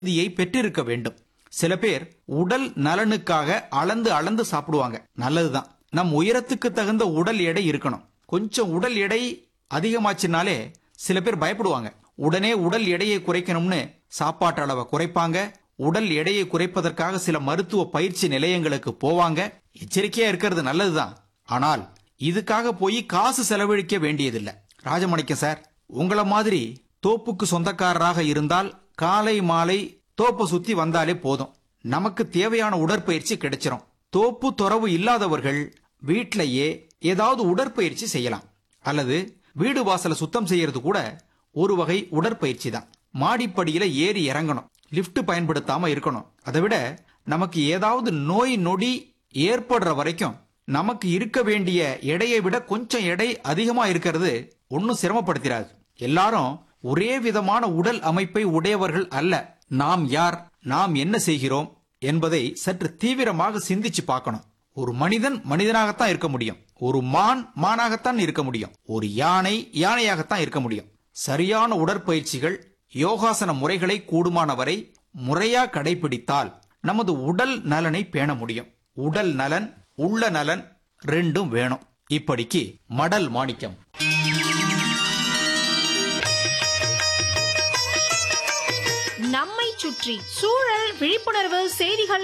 விதியை பெற்றிருக்க வேண்டும் சில பேர் உடல் நலனுக்காக அளந்து அளந்து சாப்பிடுவாங்க நல்லதுதான் நம் உயரத்துக்கு தகுந்த உடல் எடை இருக்கணும் கொஞ்சம் உடல் எடை அதிகமாச்சுனாலே சில பேர் பயப்படுவாங்க உடனே உடல் எடையை குறைக்கணும்னு சாப்பாட்டு அளவை குறைப்பாங்க உடல் எடையை குறைப்பதற்காக சில மருத்துவ பயிற்சி நிலையங்களுக்கு போவாங்க எச்சரிக்கையா இருக்கிறது நல்லதுதான் ஆனால் இதுக்காக போய் காசு செலவழிக்க வேண்டியதில்லை ராஜமாணிக்கம் சார் உங்கள மாதிரி தோப்புக்கு சொந்தக்காரராக இருந்தால் காலை மாலை தோப்பை சுத்தி வந்தாலே போதும் நமக்கு தேவையான உடற்பயிற்சி கிடைச்சிரும் தோப்பு துறவு இல்லாதவர்கள் வீட்டிலேயே ஏதாவது உடற்பயிற்சி செய்யலாம் அல்லது வீடு வாசலை சுத்தம் செய்யறது கூட ஒரு வகை உடற்பயிற்சி தான் மாடிப்படியில ஏறி இறங்கணும் லிஃப்ட் பயன்படுத்தாம இருக்கணும் அதை விட நமக்கு ஏதாவது நோய் நொடி ஏற்படுற வரைக்கும் நமக்கு இருக்க வேண்டிய எடையை விட கொஞ்சம் எடை அதிகமா இருக்கிறது ஒன்னும் சிரமப்படுத்திடாது எல்லாரும் ஒரே விதமான உடல் அமைப்பை உடையவர்கள் அல்ல நாம் யார் நாம் என்ன செய்கிறோம் என்பதை சற்று தீவிரமாக சிந்திச்சு பார்க்கணும் ஒரு மனிதன் மனிதனாகத்தான் இருக்க முடியும் ஒரு மான் மானாகத்தான் இருக்க முடியும் ஒரு யானை யானையாகத்தான் இருக்க முடியும் சரியான உடற்பயிற்சிகள் யோகாசன முறைகளை கூடுமானவரை முறையா கடைபிடித்தால் நமது உடல் நலனை பேண முடியும் உடல் நலன் உள்ள நலன் ரெண்டும் வேணும் இப்படிக்கு மடல் மாணிக்கம் நம்மை சுற்றி சூழல் விழிப்புணர்வு செய்திகள்